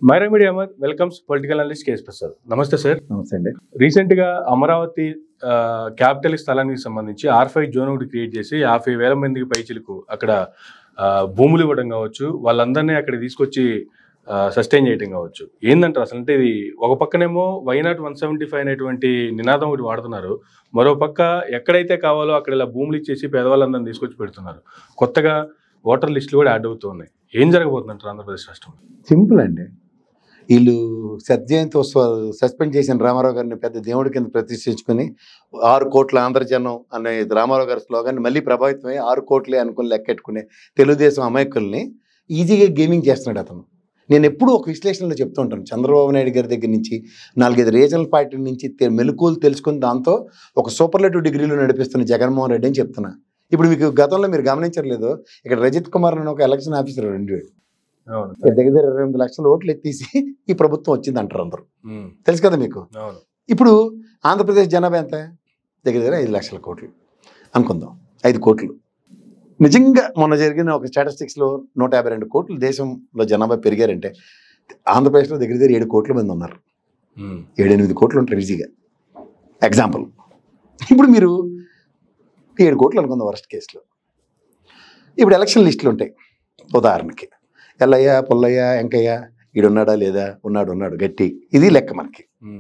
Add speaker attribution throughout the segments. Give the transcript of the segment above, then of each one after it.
Speaker 1: Myra media Amar welcomes political analyst KS Prasad నమస్తే sir
Speaker 2: నమస్తే అండి
Speaker 1: రీసెంట్ గా అమరావతి క్యాపిటల్ స్థలానికి సంబంధించి ఆర్ ఫైవ్ జోన్ ఒకటి క్రియేట్ చేసి యాభై వేల మందికి పైచిలకు అక్కడ ఆ, భూములు ఇవ్వడం కావచ్చు వాళ్ళందరినీ అక్కడ తీసుకొచ్చి సస్టైన్ చేయడం కావచ్చు ఏందంటారు అసలు అంటే ఇది ఒక పక్కనేమో వైనాట్ వన్ సెవెంటీ ఫైవ్ అనేటువంటి నినాదం ఒకటి వాడుతున్నారు మరో పక్క ఎక్కడైతే కావాలో అక్కడ ఇలా భూములు ఇచ్చేసి పేదవాళ్ళందరినీ తీసుకొచ్చి పెడుతున్నారు కొత్తగా ఓటర్ లిస్టులు కూడా యాడ్ అవుతూ ఉన్నాయి ఏం జరగబోతుందంటారు ఆంధ్రప్రదేశ్ రాష్ట్రంలో
Speaker 2: సింపుల్ అండి వీళ్ళు సత్జయంతి ఉత్సవాలు సస్పెండ్ చేసిన రామారావు గారిని పెద్ద దేవుడి కింద ప్రతిష్ఠించుకొని ఆరు కోట్ల ఆంధ్రజనం అనే రామారావు గారి స్లోగాన్ని మళ్ళీ ప్రభావితమై ఆరు కోట్లే అనుకుని లెక్కెట్టుకునే తెలుగుదేశం అమాయకుల్ని ఈజీగా గేమింగ్ చేస్తున్నాడు అతను నేను ఎప్పుడూ ఒక విశ్లేషణలో చెప్తూ ఉంటాను చంద్రబాబు నాయుడు గారి దగ్గర నుంచి నాలుగైదు రీజనల్ పార్టీ నుంచి తె- మెలకువలు తెలుసుకుని దాంతో ఒక సూపర్లేటివ్ డిగ్రీలో నడిపిస్తున్న జగన్మోహన్ రెడ్డి అని చెప్తున్నా ఇప్పుడు మీకు గతంలో మీరు గమనించట్లేదు ఇక్కడ రజిత్ కుమార్ అని ఒక ఎలక్షన్ ఆఫీసర్ రెండు
Speaker 1: అవును
Speaker 2: దగ్గర దగ్గర ఇరవై ఎనిమిది లక్షల ఓట్లు ఎత్తేసి ఈ ప్రభుత్వం వచ్చింది అంటారు అందరూ
Speaker 1: ఉమ్,
Speaker 2: తెలుసు కదా మీకు
Speaker 1: అవును
Speaker 2: ఇప్పుడు ఆంధ్రప్రదేశ్ జనాభా ఎంత దగ్గర దగ్గర ఐదు లక్షల కోట్లు అనుకుందాం ఐదు కోట్లు నిజంగా మొన్న జరిగిన ఒక స్టాటిస్టిక్స్లో నూట యాభై రెండు కోట్లు దేశంలో జనాభా పెరిగారంటే ఆంధ్రప్రదేశ్లో దగ్గర దగ్గర ఏడు కోట్ల మంది ఉన్నారు
Speaker 1: ఉమ్,
Speaker 2: ఏడు ఎనిమిది కోట్లు ఉంటారు ఈజీగా ఎగ్జాంపుల్ ఇప్పుడు మీరు ఏడు కోట్లు అనుకుందాం వరస్ట్ కేసులో ఇప్పుడు ఎలక్షన్ లిస్టులు ఉంటాయి ఉదాహరణకి ఎల్లయ్య పుల్లయ్య వెంకయ్య ఈడున్నాడా లేదా ఉన్నాడు ఉన్నాడు గట్టి ఇది లెక్క మనకి
Speaker 1: ఉమ్,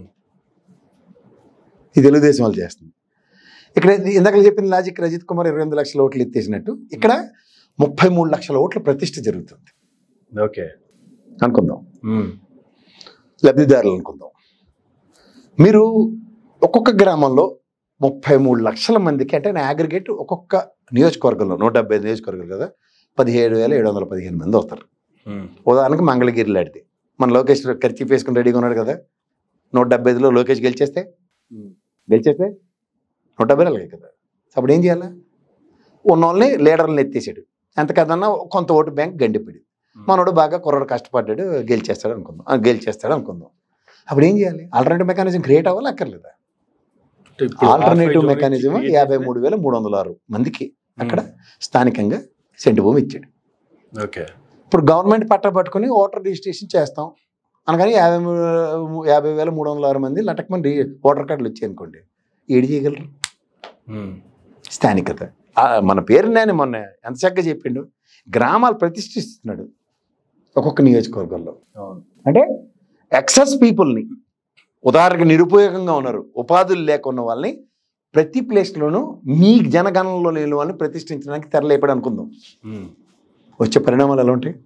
Speaker 2: ఇది తెలుగుదేశం వాళ్ళు చేస్తుంది ఇక్కడ ఇందాక చెప్పిన లాజిక్ రజిత్ కుమార్ ఇరవై ఎనిమిది లక్షల ఓట్లు ఎత్తేసినట్టు ఇక్కడ ముప్పై మూడు లక్షల ఓట్ల ప్రతిష్ఠ జరుగుతుంది
Speaker 1: ఓకే
Speaker 2: అనుకుందాం
Speaker 1: ఉమ్,
Speaker 2: లబ్ధిదారులు అనుకుందాం మీరు ఒక్కొక్క గ్రామంలో ముప్పై మూడు లక్షల మందికి అంటే అగ్రిగేట్ ఒక్కొక్క నియోజకవర్గంలో నూట డెబ్బై ఐదు నియోజకవర్గాలు కదా పదిహేడు వేల ఏడు వందల పదిహేను మంది వస్తారు
Speaker 1: ఉమ్,
Speaker 2: ఉదాహరణకు మంగళగిరి లాంటిది మన లోకేష్ ఖర్చు వేసుకుని రెడీగా ఉన్నాడు కదా నూట డెబ్బై ఐదులో లోకేష్ గెలిచేస్తే
Speaker 1: ఉమ్,
Speaker 2: గెలిచేస్తే నూట డెబ్బై అలాగే కదా అప్పుడు ఏం చేయాలి ఉన్న వాళ్ళని లీడర్లను ఎత్తేసాడు ఎంత కదన్నా కొంత ఓటు బ్యాంక్ గండిపిడి మనోడు బాగా కుర్రాడు కష్టపడ్డాడు గెలిచేస్తాడు అనుకుందాం ఆ, గెలిచేస్తాడు అనుకుందాం అప్పుడు ఏం చేయాలి ఆల్టర్నేటివ్ మెకానిజం క్రియేట్ అవ్వాలి అక్కర్లేదా
Speaker 1: అంటే ఇప్పుడు
Speaker 2: ఆల్టర్నేటివ్
Speaker 1: R5
Speaker 2: మెకానిజం
Speaker 1: create
Speaker 2: యాభై
Speaker 1: చేస్తే-
Speaker 2: మూడు వేల మూడు వందల ఆరు మందికి అక్కడ
Speaker 1: ఉమ్,
Speaker 2: స్థానికంగా సెంటు భూమి ఇచ్చాడు
Speaker 1: ఓకే
Speaker 2: ఇప్పుడు గవర్నమెంట్ పట్ట పట్టుకుని ఓటర్ రిజిస్ట్రేషన్ చేస్తాం అనగానే యాభై మూ- యాభై వేల మూడు వందల ఆరు మంది లటకమని రి ఓటర్ కార్డులు వచ్చాయి అనుకోండి ఏడు చేయగలరు
Speaker 1: ఉమ్,
Speaker 2: స్థానికత ఆ, మన పేరు నేను మొన్న ఎంత చక్కగా చెప్పిండు గ్రామాలు ప్రతిష్ఠిస్తున్నాడు ఒక్కొక్క నియోజకవర్గంలో
Speaker 1: అవును
Speaker 2: అంటే ఎక్సెస్ పీపుల్ని ఉదాహరణకి నిరుపయోగంగా ఉన్నారు ఉపాధులు లేకున్న వాళ్ళని ప్రతి ప్లేస్లోనూ మీ జనగణనలో లేని వాళ్ళని ప్రతిష్ఠించడానికి తెరలేపాడు అనుకుందాం
Speaker 1: ఉమ్,
Speaker 2: వచ్చే పరిణామాలు ఎలా ఉంటాయి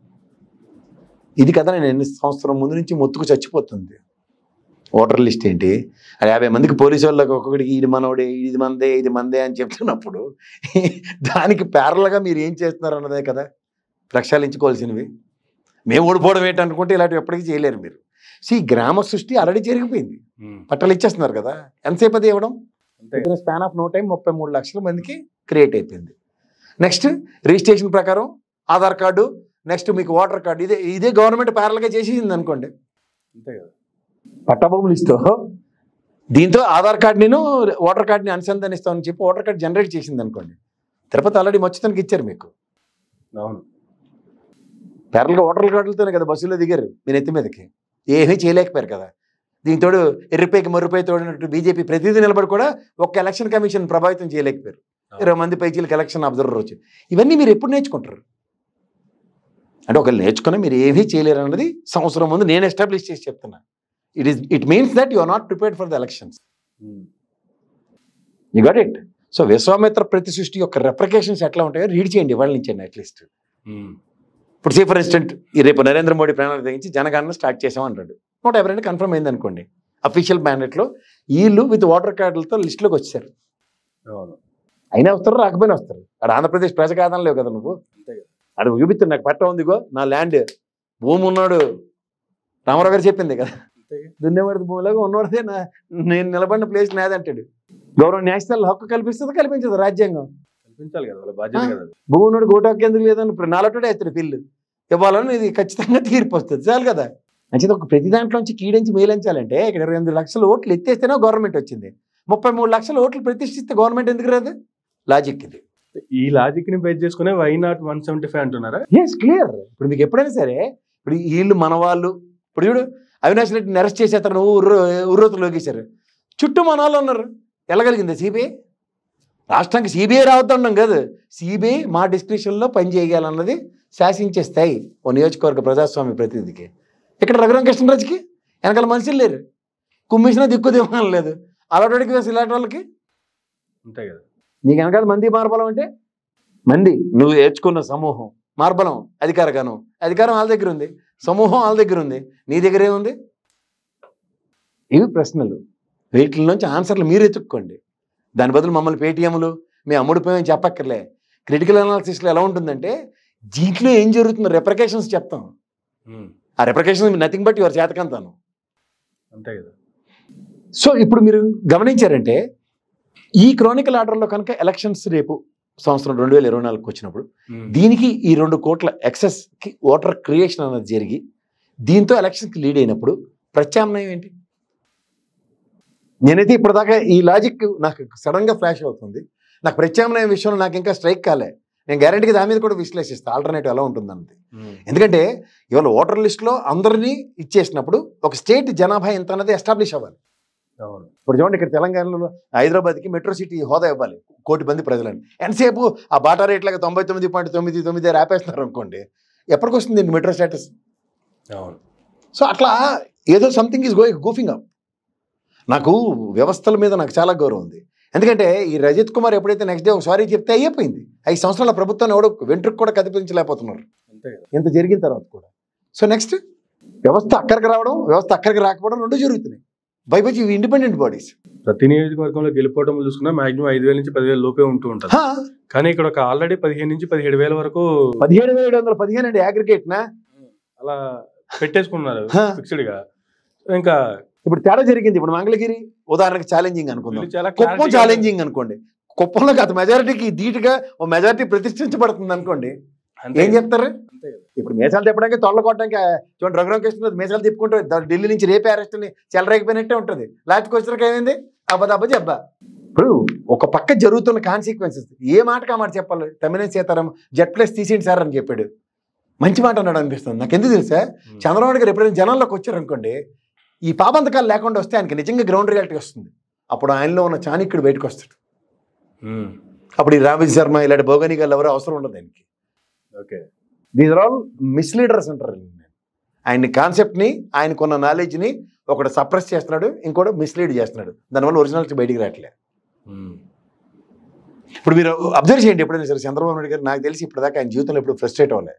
Speaker 2: ఇది కదా నేను ఎన్ని సంవత్సరం ముందు నుంచి మొత్తుకు చచ్చిపోతుంది ఓటర్ లిస్ట్ ఏంటి ఆ యాభై మందికి పోలీసు వాళ్ళకి ఒక్కొక్కడికి ఇది మనోడే ఇది మందే ఇది మందే అని చెప్తున్నప్పుడు దానికి ప్యారల్గా మీరు ఏం చేస్తున్నారు అన్నదే కదా ప్రక్షాళించుకోవాల్సినవి మేము ఓడిపోవడం ఏంటనుకుంటే ఇలాంటివి ఎప్పటికీ చేయలేరు మీరు సి గ్రామ సృష్టి ఆల్రెడీ జరిగిపోయింది
Speaker 1: ఉమ్,
Speaker 2: పట్టాలు ఇచ్చేస్తున్నారు కదా ఎంతసేపు అది ఇవ్వడం
Speaker 1: అంతే
Speaker 2: స్పాన్ ఆఫ్ నో టైం ముప్పై మూడు లక్షల మందికి క్రియేట్ అయిపోయింది నెక్స్ట్ రిజిస్ట్రేషన్ ప్రకారం ఆధార్ కార్డు నెక్స్ట్ మీకు ఓటర్ కార్డు ఇదే ఇదే గవర్నమెంట్ ప్యారల్గా చేసేసింది అనుకోండి
Speaker 1: అంతే కదా
Speaker 2: పట్టాభూములు ఇస్తూ దీంతో ఆధార్ కార్డు నేను ఓటర్ కార్డుని అనుసంధానిస్తామని చెప్పి ఓటర్ కార్డు జనరేట్ చేసింది అనుకోండి తిరుపతి ఆల్రెడీ మచ్చుతానికి ఇచ్చారు మీకు
Speaker 1: అవును
Speaker 2: ప్యారల్గా ఓటర్ కార్డులతోనే కదా బస్సులో దిగారు మీ నెత్తి మీదకి ఏమీ చేయలేకపోయారు కదా దీంతోడు ఎర్రిపైకి మర్రిపై తోడినట్టు బీజేపీ ప్రతిదీ నిలబడి కూడా ఒక్క ఎలక్షన్ కమిషన్ ప్రభావితం చేయలేకపోయారు ఇరవై మంది పైచీలకు ఎలక్షన్ అబ్జర్వర్ వచ్చి ఇవన్నీ మీరు ఎప్పుడు నేర్చుకుంటారు అంటే ఒకళ్ళు నేర్చుకుని మీరు ఏమీ చేయలేరు అన్నది సంవత్సరం ముందు నేను ఎస్టాబ్లిష్ చేసి చెప్తున్నా it is it means that you are not prepared for the elections
Speaker 1: um,
Speaker 2: you got it so Vishwamitra ప్రతి సృష్టి యొక్క రెప్లికేషన్స్ ఎట్లా ఉంటాయో రీడ్ చేయండి ఇవాళ నుంచి అట్లీస్ట్
Speaker 1: ఉమ్,
Speaker 2: ఇప్పుడు సే ఫర్ ఇన్స్టెంట్ ఈ రేపు నరేంద్ర మోడీ ప్రణాళిక తెగించి జనగణన స్టార్ట్ చేసాం అంటాడు నూట యాభై రెండు కన్ఫర్మ్ అయింది అనుకోండి అఫీషియల్ బ్యాండెట్లో వీళ్ళు విత్ వాటర్ కార్డులతో లిస్టులోకి వచ్చారు
Speaker 1: అవును
Speaker 2: అయినా వస్తారు రాకపోయినా వస్తారు అక్కడ ఆంధ్రప్రదేశ్ ప్రజ కాదని లేవు కదా నువ్వు
Speaker 1: అంతే కదా
Speaker 2: అక్కడ చూపిస్తుంది నాకు పట్ట ఉందిగో నా ల్యాండ్ భూమి ఉన్నాడు రామారావు గారు చెప్పింది కదా
Speaker 1: అంతే కదా.
Speaker 2: దున్నేవాడి భూమిలాగా ఉన్నవాడిదే నా నేను నిలబడిన ప్లేస్ నాదంటాడు గౌరవ నేషనల్ హక్కు కల్పిస్తుంది కల్పించదు రాజ్యాంగం
Speaker 1: కల్పించాలి కదా వాళ్ళ బాధ్యత కదా అది.
Speaker 2: భూమి ఉన్నాడు గోటు హక్కు ఎందుకు లేదని ఇప్పుడు నాలటోడే అవుతాడు పిల్లు ఇవ్వాలని ఇది ఖచ్చితంగా తీర్పు వస్తుంది చాలు కదా అంటే ఒక ప్రతి దాంట్లోంచి కీడించి మేలించాలంటే ఇక్కడ ఇరవై ఎనిమిది లక్షల ఓట్లు ఎత్తేస్తేనే గవర్నమెంట్ వచ్చింది ముప్పై మూడు లక్షల ఓట్లు ప్రతిష్ఠిస్తే గవర్నమెంట్ ఎందుకు రాదు లాజిక్ ఇది
Speaker 1: ఈ లాజిక్ ని బేస్ చేసుకునే why not one seventy five అంటున్నారా
Speaker 2: ఎస్ క్లియర్ ఇప్పుడు మీకు ఎప్పుడైనా సరే ఇప్పుడు వీళ్ళు మన వాళ్ళు ఇప్పుడు చూడు అవినాష్ రెడ్డిని అరెస్ట్ చేసేస్తారు ఉర్రు ఉర్రోతులు లోకేశారు చుట్టూ మన వాళ్ళు ఉన్నారు వెళ్ళగలిగింది సిబిఐ రాష్ట్రానికి సిబిఐ రావద్దన్నాం కాదు సిబిఐ మా డిస్క్రిప్షన్లో పని చేయగలన్నది శాసించే స్థాయి ఓ నియోజకవర్గ ప్రజాస్వామ్య ప్రతినిధికి ఇక్కడ రఘురామ కృష్ణరాజుకి వెనకాల మనుషులు లేరు కుమ్మిసిన దిక్కు దివ్వడం లేదు అలాంటి వేసి ఇలాంటి వాళ్ళకి
Speaker 1: అంతే కదా
Speaker 2: నీకు వెనకాల మంది మార్బలం అంటే మంది నువ్వు ఏర్చుకున్న సమూహం మార్బలం అధికార గణం అధికారం వాళ్ళ దగ్గర ఉంది సమూహం వాళ్ళ దగ్గర ఉంది నీ దగ్గర ఏముంది ఇవి ప్రశ్నలు వీటి నుంచి ఆన్సర్లు మీరు ఎత్తుక్కోండి దాని బదులు మమ్మల్ని పేటీఎంలు మేము అమ్ముడిపోయామని చెప్పక్కర్లే క్రిటికల్ అనాలిసిస్లో ఎలా ఉంటుందంటే దీంట్లో ఏం జరుగుతుందో రెప్రికేషన్స్ చెప్తాం
Speaker 1: ఉమ్,
Speaker 2: ఆ రెప్రికేషన్స్ నథింగ్ బట్ యువర్ చేతకంతాను
Speaker 1: అంతే కదా
Speaker 2: సో ఇప్పుడు మీరు గమనించారంటే ఈ క్రానికల్ ఆర్డర్లో కనుక ఎలక్షన్స్ రేపు సంవత్సరం రెండు వేల ఇరవై నాలుగుకి వచ్చినప్పుడు
Speaker 1: ఉమ్,
Speaker 2: దీనికి ఈ రెండు కోట్ల ఎక్సెస్కి ఓటర్ క్రియేషన్ అనేది జరిగి దీంతో ఎలక్షన్కి లీడ్ అయినప్పుడు ప్రత్యామ్నాయం ఏంటి నేనైతే ఇప్పటిదాకా ఈ లాజిక్ నాకు సడన్గా ఫ్లాష్ అవుతుంది నాకు ప్రత్యామ్నాయం విషయంలో నాకు ఇంకా స్ట్రైక్ కాలే నేను గ్యారంటీగా దాని మీద కూడా విశ్లేషిస్తాను ఆల్టర్నేటివ్ ఎలా ఉంటుందన్నది
Speaker 1: ఉమ్,
Speaker 2: ఎందుకంటే ఇవాళ ఓటర్ లిస్ట్లో అందరినీ ఇచ్చేసినప్పుడు ఒక స్టేట్ జనాభా ఎంత అన్నది ఎస్టాబ్లిష్ అవ్వాలి
Speaker 1: అవును
Speaker 2: ఇప్పుడు చూడండి ఇక్కడ తెలంగాణలో హైదరాబాద్కి మెట్రో సిటీ హోదా ఇవ్వాలి కోటి మంది ప్రజలని ఎంతసేపు ఆ బాటా రేట్లాగా తొంభై తొమ్మిది పాయింట్ తొమ్మిది తొమ్మిది ఆపేస్తున్నారు అనుకోండి ఎప్పటికి వస్తుంది మెట్రో స్టేటస్
Speaker 1: అవును
Speaker 2: సో అట్లా ఏదో something is going goofing up నాకు వ్యవస్థల మీద నాకు చాలా గౌరవం ఉంది ఎందుకంటే ఈ రజిత్ కుమార్ ఎప్పుడైతే నెక్స్ట్ డే ఒక సారీ చెప్తే అయిపోయింది ఐదు సంవత్సరాల ప్రభుత్వాన్ని ఎవడో వెంట్రుకు కూడా కదిపించలేకపోతున్నారు
Speaker 1: అంతే కదా
Speaker 2: ఇంత జరిగిన తర్వాత కూడా సో నెక్స్ట్ వ్యవస్థ అక్కడికి రావడం వ్యవస్థ అక్కడికి రాకపోవడం రెండు జరుగుతున్నాయి బైబజ్ ఇవి ఇండిపెండెంట్ బాడీస్
Speaker 1: ప్రతి నియోజకవర్గంలో గెలిపోవడం చూసుకున్నా మాక్సిమం ఐదు వేల నుంచి పదివేల లోపే ఉంటూ ఉంటుంది కానీ ఇక్కడ ఒక ఆల్రెడీ పదిహేను నుంచి పదిహేడు వేల వరకు
Speaker 2: పదిహేడు వేల ఏడు వందల పదిహేను అండి అగ్రిగేట్ నా
Speaker 1: అలా పెట్టేసుకున్నారు
Speaker 2: హా.
Speaker 1: ఫిక్స్డ్ గా ఇంకా
Speaker 2: ఇప్పుడు తేడా జరిగింది ఇప్పుడు మంగళగిరి ఉదాహరణకి ఛాలెంజింగ్ అనుకుందాం
Speaker 1: వీళ్ళు చాలా
Speaker 2: కుప్పం
Speaker 1: clarity గా-
Speaker 2: ఛాలెంజింగ్ అనుకోండి కుప్పంలో గత మెజారిటీకి ధీటుగా ఓ మెజారిటీ ప్రతిష్ఠించబడుతుంది అనుకోండి
Speaker 1: అంతే
Speaker 2: ఏం
Speaker 1: కదా.
Speaker 2: చెప్తారు
Speaker 1: అంతే కదా.
Speaker 2: ఇప్పుడు మేసాలు తిప్పడానికి తొళ్ళ కొట్టడానికి ఆ, చూడండి రఘురామ కృష్ణ మేసాలు తిప్పుకుంటూ ద- ఢిల్లీ నుంచి రేపే అరెస్ట్ అని చెలరేగిపోయినట్టే ఉంటుంది లాస్ట్కి వచ్చరికి ఏమైంది అబ్బా అబ్బా చెప్పా ఇప్పుడు ఒక పక్క జరుగుతున్న కాన్సిక్వెన్సెస్ ఏ మాటకు ఆ మాట చెప్పాలి తమిళ సీతారాం జెడ్ ప్లస్ తీసేయండి సార్ అని చెప్పాడు మంచి మాట అన్నాడు అనిపిస్తుంది నాకు ఎందుకు తెలుసా
Speaker 1: ఉమ్.
Speaker 2: చంద్రబాబు గారు ఎప్పుడైనా జనాల్లోకి వచ్చారనుకోండి ఈ పాబంతకాలు లేకుండా వస్తే ఆయనకి నిజంగా గ్రౌండ్ రియాలిటీ వస్తుంది అప్పుడు ఆయనలో ఉన్న చాణిక్యుడు బయటకు వస్తాడు
Speaker 1: ఉమ్.
Speaker 2: అప్పుడు ఈ రామేష్ శర్మ ఇలాంటి భోగని గారు ఎవరు అవసరం ఉండదు ఆయనకి
Speaker 1: okay
Speaker 2: these are all misleaders అంటారు వీళ్ళని. ఆయన్ని కాన్సెప్ట్ని ఆయనకున్న నాలెడ్జ్ని ఒకటి సప్రెస్ చేస్తున్నాడు ఇంకోటి మిస్లీడ్ చేస్తున్నాడు దానివల్ల ఒరిజినాలిటీ బయటికి రావట్లే
Speaker 1: ఉమ్.
Speaker 2: ఇప్పుడు మీరు అబ్జర్వ్ చేయండి ఎప్పుడైనా సరే చంద్రబాబు నాయుడు గారు నాకు తెలిసి ఇప్పటిదాకా ఆయన జీవితంలో ఎప్పుడు ఫ్రస్ట్రేట్ అవ్వలే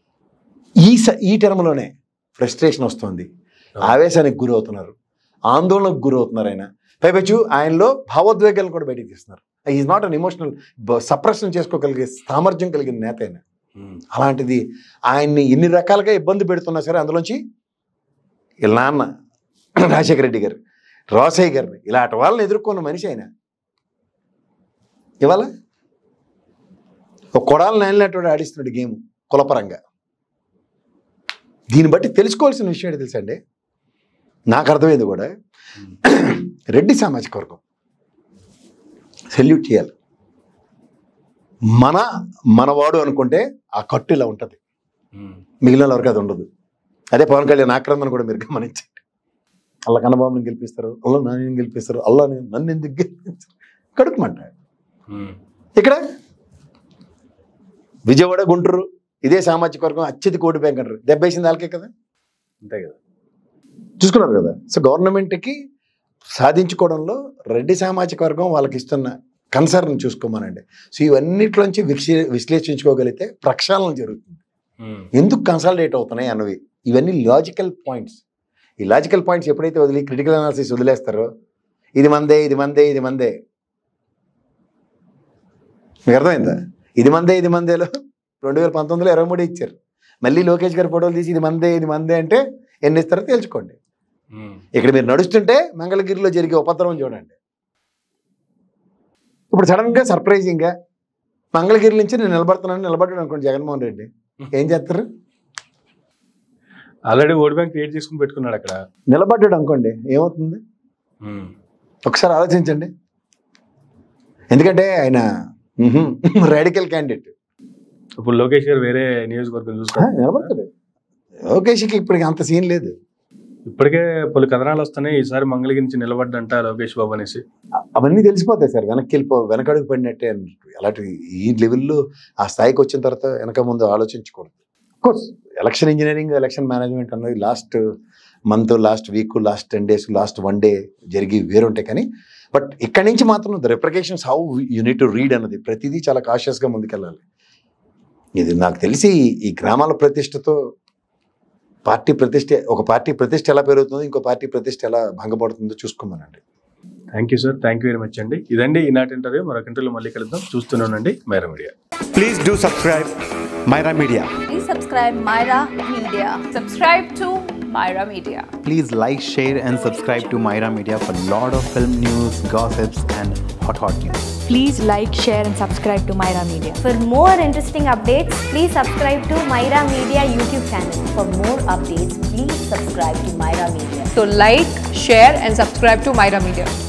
Speaker 2: ఈ స ఈ టర్మ్లోనే ఫ్రస్ట్రేషన్ వస్తుంది ఆవేశానికి గురవుతున్నారు ఆందోళనకు గురవుతున్నారు ఆయన పైపెచ్చు ఆయనలో భావోద్వేగాలను కూడా బయటికి తీస్తున్నారు is not an emotional suppression చేసుకోగలిగే సామర్థ్యం కలిగిన నేత ఆయన
Speaker 1: ఉమ్.
Speaker 2: అలాంటిది ఆయన్ని ఎన్ని రకాలుగా ఇబ్బంది పెడుతున్నా సరే అందులోంచి వీళ్ళ నాన్న రాజశేఖర రెడ్డి గారు రోసయ్య గారిని ఇలాంటి వాళ్ళని ఎదుర్కొన్న మనిషి ఆయన ఇవాళ ఒక కొడాలు నేలినటువంటి ఆడిస్తున్నాడు గేమ్ కులపరంగా దీన్ని బట్టి తెలుసుకోవాల్సిన విషయం ఏంటి తెలుసా అండి నాకు అర్థమైంది కూడా రెడ్డి సామాజిక వర్గం సెల్యూట్ చేయాలి మన మనవాడు అనుకుంటే ఆ కట్టు ఇలా ఉంటుంది
Speaker 1: ఉమ్.
Speaker 2: మిగిలిన వరకు అది ఉండదు అదే పవన్ కళ్యాణ్ ఆక్రందన కూడా మీరు గమనించండి అల్ల కన్నబాబుని గెలిపిస్తారు అల్ల నాని గెలిపిస్తారు అల్ల నన్ను ఎందుకు గెలిపిస్తారు కడుపుమంట
Speaker 1: ఉమ్.
Speaker 2: ఇక్కడ విజయవాడ గుంటూరు ఇదే సామాజిక వర్గం అత్యధిక కోటి బ్యాంక్ అంటారు దెబ్బేసింది వాళ్ళకే కదా
Speaker 1: అంతే కదా
Speaker 2: చూసుకున్నారు కదా సో గవర్నమెంట్కి సాధించుకోవడంలో రెడ్డి సామాజిక వర్గం వాళ్ళకి ఇస్తున్న కన్సర్న్ చూసుకోమనండి సో ఇవన్నిట్లోంచి విశ్లే విశ్లేషించుకోగలిగితే ప్రక్షాళన జరుగుతుంది
Speaker 1: ఉమ్.
Speaker 2: ఎందుకు కన్సాలిడేట్ అవుతున్నాయి అన్నవి ఇవన్నీ లాజికల్ పాయింట్స్ ఈ లాజికల్ పాయింట్స్ ఎప్పుడైతే వదిలి క్రిటికల్ అనాలిసిస్ వదిలేస్తారో ఇది మందే ఇది మందే ఇది మందే మీకు అర్థమైందా ఇది మందే ఇది మందేలో రెండు వేల పంతొమ్మిదిలో ఇరవై మూడు ఇచ్చారు మళ్ళీ లోకేష్ గారి ఫోటోలు తీసి ఇది మందే ఇది మందే అంటే ఎన్ని ఇస్తారో తేల్చుకోండి
Speaker 1: ఉమ్.
Speaker 2: ఇక్కడ మీరు నడుస్తుంటే మంగళగిరిలో జరిగే ఉపద్రవం చూడండి ఇప్పుడు సడన్గా సర్ప్రైజింగ్గా మంగళగిరి నుంచి నేను నిలబడుతున్నాను నిలబడ్డాడు అనుకోండి జగన్మోహన్ రెడ్డి ఏం చేస్తారు
Speaker 1: ఆల్రెడీ ఓట్ బ్యాంక్ క్రియేట్ చేసుకుని పెట్టుకున్నాడు అక్కడ
Speaker 2: నిలబడ్డాడు అనుకోండి ఏమవుతుంది
Speaker 1: ఉమ్.
Speaker 2: ఒకసారి ఆలోచించండి ఎందుకంటే ఆయన రాడికల్ క్యాండిడేట్
Speaker 1: ఇప్పుడు లోకేష్ గారు వేరే నియోజకవర్గం చూసుకో
Speaker 2: నిలబడతాడు లోకేష్కి ఇప్పటికి అంత సీన్ లేదు
Speaker 1: ఇప్పటికే పలు కథనాలు వస్తున్నాయి ఈసారి మంగళగిరి నుంచి నిలబడ్డంట లోకేష్ బాబు అనేసి
Speaker 2: అ- అవన్నీ తెలిసిపోతాయి సార్ వెనక్కి వెళ్ళిపో వెనకడుగు పడినట్టే అన్నట్టు అలాంటి ఈ లెవెల్లో ఆ స్థాయికి వచ్చిన తర్వాత వెనక ముందు ఆలోచించకూడదు course election engineering election management అన్నది last month last week last ten days last one day జరిగి వేరుంటాయి కానీ బట్ ఇక్కడి నుంచి మాత్రం the repercussions how you need to read అన్నది ప్రతిదీ చాలా కాషియస్గా ముందుకెళ్ళాలి ఇది నాకు తెలిసి ఈ గ్రామాల ప్రతిష్టతో పార్టీ ప్రతిష్ట ఒక పార్టీ ప్రతిష్ట ఎలా పెరుగుతుందో ఇంకో పార్టీ ప్రతిష్ట ఎలా భంగపడుతుందో చూసుకోమనండి
Speaker 1: thank you sir thank you very much అండి ఇదండి ఈనాటి ఇంటర్వ్యూ మరొక ఇంటర్వ్యూ మళ్ళీ కలుద్దాం చూస్తున్నానండి Mera media
Speaker 3: Please do subscribe Myra Media.
Speaker 4: Please subscribe Myra Media. Subscribe to Myra Media.
Speaker 5: Please like, share, and subscribe to Myra Media for lot of film news, gossips, and hot hot news.
Speaker 6: Please like, share, and subscribe to Myra Media.
Speaker 7: For more interesting updates, please subscribe to Myra Media YouTube channel. For more updates, please subscribe to Myra Media.
Speaker 4: So like, share and subscribe to Myra Media.